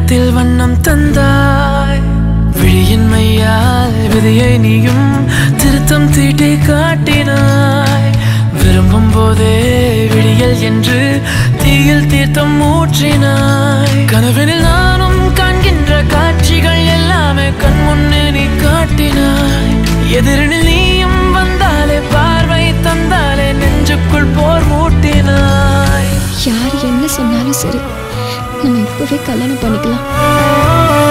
கன்னத்தில் வண்ணம் தந்தாய் விழியின் மையால் விதையை நீயும் திருத்தம் தீட்டி காட்டினாய் விரும்பும் போதே விடியல் என்று தீயில் தீர்த்தம் ஊற்றினாய் கனவினில் நானும் காண்கின்ற காட்சிகள் எல்லாமே கண் முன்னே நீ காட்டினாய் எதிரினில் நீயும் வந்தாலே பார்வை தந்தாலே நெஞ்சுக்குள் போர் மூட்டினாய் யார் என்ன சொன்னாலும் சரி நம்ம இப்பவே கல்யாணம் பண்ணிக்கலாம்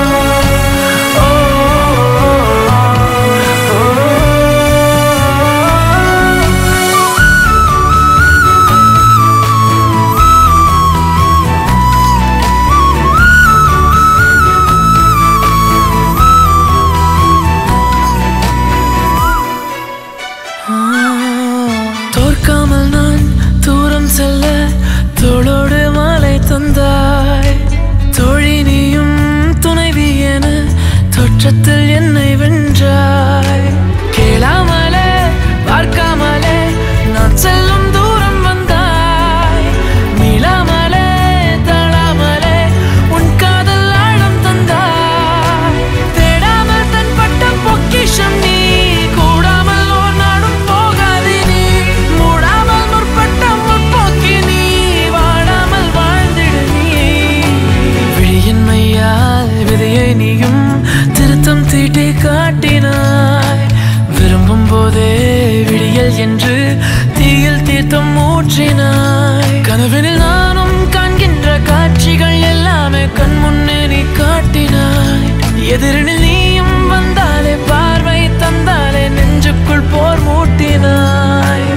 தோற்காமல் நான் தூரம் செல்ல தோளோடு மாலை தந்தாய் தோழி நீயும் துணைவி என தோற்றத்தில் என்னை வென்றாய் கேளாமலே பார்க்காமலே நான் செல்லும் தூரம் வந்தாய் மீளாமலே தளாமலே உன் காதல் ஆழம் தந்தாய் தேடாமல் தன்பட்ட பொக்கிஷம் நீ கூடாமல் ஓர் நாடும் போகாதே நீ மூடாமல் முற்பட்ட முற்போக்கி நீ வாழாமல் வாழ்ந்திடு நீ விழியின் மையால் விதையை நீயும் திருத்தம் தீட்டி காட்டினாய் விரும்பும் போதே விடியல் என்று தீயில் தீர்த்தம் ஊற்றினாய் கனவினில் நானும் காண்கின்ற காட்சிகள் எல்லாமே கண் முன்னே நீ காட்டினாய் எதிரினில் நீயும் வந்தாலே பார்வை தந்தாலே நெஞ்சுக்குள் போர் மூட்டினாய்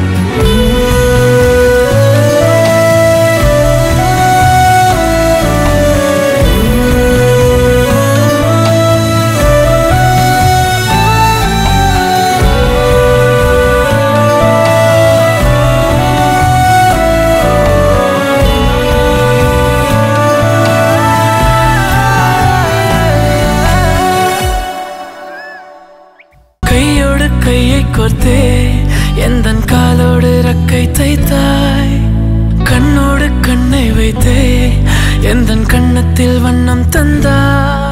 கையோடு கையை கோர்த்தே எந்தன் காலோடு ரக்கை தைத்தாய் கண்ணோடு கண்ணை வைத்தே எந்தன் கன்னத்தில் வண்ணம் தந்தாய்